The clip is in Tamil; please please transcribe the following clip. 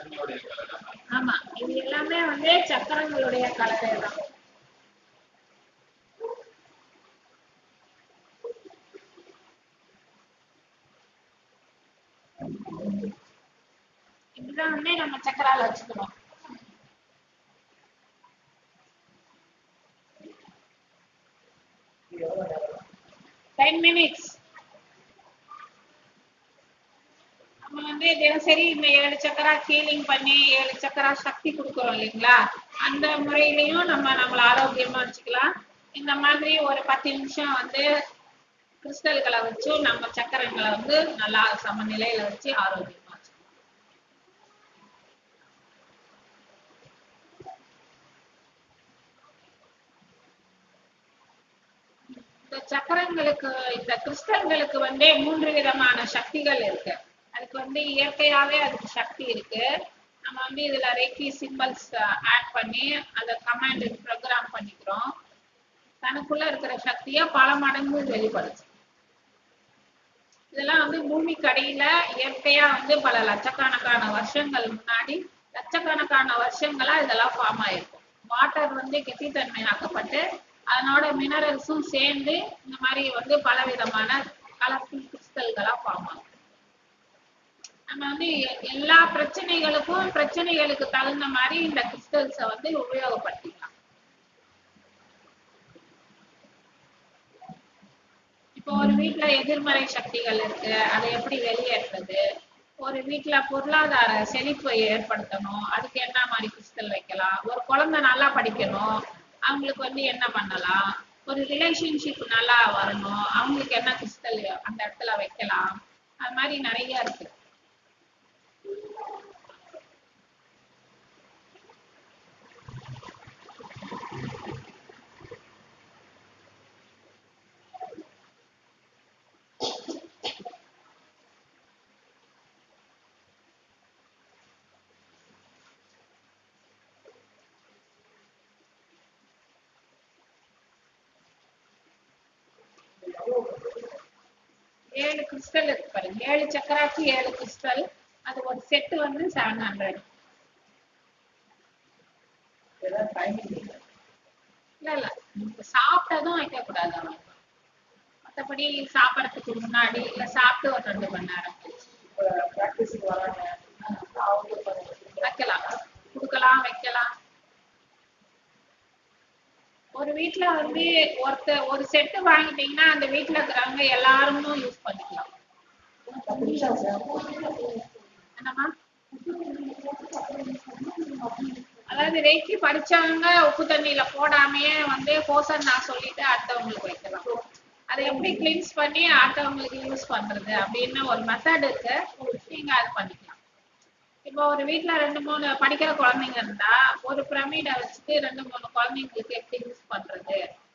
சக்கரங்களுடைய கலர் ஆமா இது எல்லாமே வந்து சக்கரங்களுடைய கலரே தான் இப்படிதான் வந்து நம்ம சக்கரால வச்சுக்கணும் டென் மினிட்ஸ் நம்ம வந்து தினசரி இந்த ஏழு சக்கரா ஹீலிங் பண்ணி ஏழு சக்கரா சக்தி கொடுக்குறோம் இல்லைங்களா அந்த முறையிலையும் நம்ம நம்மள ஆரோக்கியமா வச்சுக்கலாம் இந்த மாதிரி ஒரு பத்து நிமிஷம் வந்து கிறிஸ்டல்களை வச்சு நம்ம சக்கரங்களை வந்து நல்லா சமநிலையில வச்சு ஆரோக்கியமா வச்சுக்கலாம் இந்த சக்கரங்களுக்கு இந்த கிறிஸ்டல்களுக்கு வந்து மூன்று விதமான சக்திகள் இருக்கு அதுக்கு வந்து இயற்கையாவே அதுக்கு சக்தி இருக்கு நம்ம வந்து இதுல ரேக்கி சிம்பிள்ஸ் ஆட் பண்ணி அதை கமாண்ட் ப்ரோக்ராம் பண்ணிக்கிறோம் தனக்குள்ள இருக்கிற சக்தியை பல மடங்கு வெளிப்படுத்து இதெல்லாம் வந்து பூமிக்கு அடியில இயற்கையா வந்து பல லட்சக்கணக்கான வருஷங்கள் முன்னாடி லட்சக்கணக்கான வருஷங்களா இதெல்லாம் ஃபார்ம் ஆயிருக்கும் வாட்டர் வந்து கெட்டித்தன்மையாக்கப்பட்டு அதனோட மினரல்ஸும் சேர்ந்து இந்த மாதிரி வந்து பல விதமான கலர்ஃபுல் கிறிஸ்டல்களா ஃபார்ம் ஆகும் நம்ம வந்து எ- எல்லா பிரச்சனைகளுக்கும் பிரச்சனைகளுக்கு தகுந்த மாதிரி இந்த கிறிஸ்டல்ஸை வந்து உபயோகப்படுத்திக்கலாம் இப்போ ஒரு வீட்ல எதிர்மறை சக்திகள் இருக்கு அதை எப்படி வெளியேற்றுறது ஒரு வீட்ல பொருளாதார செழிப்பை ஏற்படுத்தணும் அதுக்கு என்ன மாதிரி கிறிஸ்டல் வைக்கலாம் ஒரு குழந்தை நல்லா படிக்கணும் அவங்களுக்கு வந்து என்ன பண்ணலாம் ஒரு ரிலேஷன்ஷிப் நல்லா வரணும் அவங்களுக்கு என்ன கிறிஸ்டல் அந்த இடத்துல வைக்கலாம் அது மாதிரி நிறைய இருக்கு ஏழு கிறிஸ்டல் இருக்கு பாருங்க ஏழு சக்கராக்கு ஏழு கிறிஸ்டல் அது ஒரு செட்டு வந்து செவன் ஹண்ட்ரட் ஏதாவது டைமிங் இல்லை இல்ல இல்ல நீங்க சாப்பிட்டதும் வைக்க கூடாது அவன் மத்தபடி சாப்பிடறதுக்கு முன்னாடி இல்ல சாப்பிட்டு ஒரு ரெண்டு மணி நேரம் கழிச்சு இப்போ ப்ராக்டிஸுக்கு வராங்க அவங்க கொஞ்சம் வைக்கலாம் கொடுக்கலாம் வைக்கலாம் ஒரு வீட்ல வந்து ஒருத்த ஒரு செட்டு வாங்கிட்டீங்கன்னா அந்த வீட்ல இருக்கிறவங்க எல்லாருமே யூஸ் பண்ணிக்கலாம் பத்து நிமிஷம் சார் என்னம்மா அதாவது ரேக்கி படிச்சவங்க உப்பு தண்ணியில போடாமையே வந்து போசன் நான் சொல்லிட்டு அடுத்தவங்களுக்கு வைக்கலாம் அதை எப்படி கிளீன்ஸ் பண்ணி அடுத்தவங்களுக்கு யூஸ் பண்றது அப்படின்னு ஒரு மெத்தட் இருக்கு நீங்க அது பண்ணிக்கலாம் இப்போ ஒரு வீட்ல ரெண்டு மூணு படிக்கிற குழந்தைங்க இருந்தா ஒரு பிரமிடை வச்சுட்டு ரெண்டு மூணு குழந்தைங்களுக்கு எப்படி யூஸ் பண்றது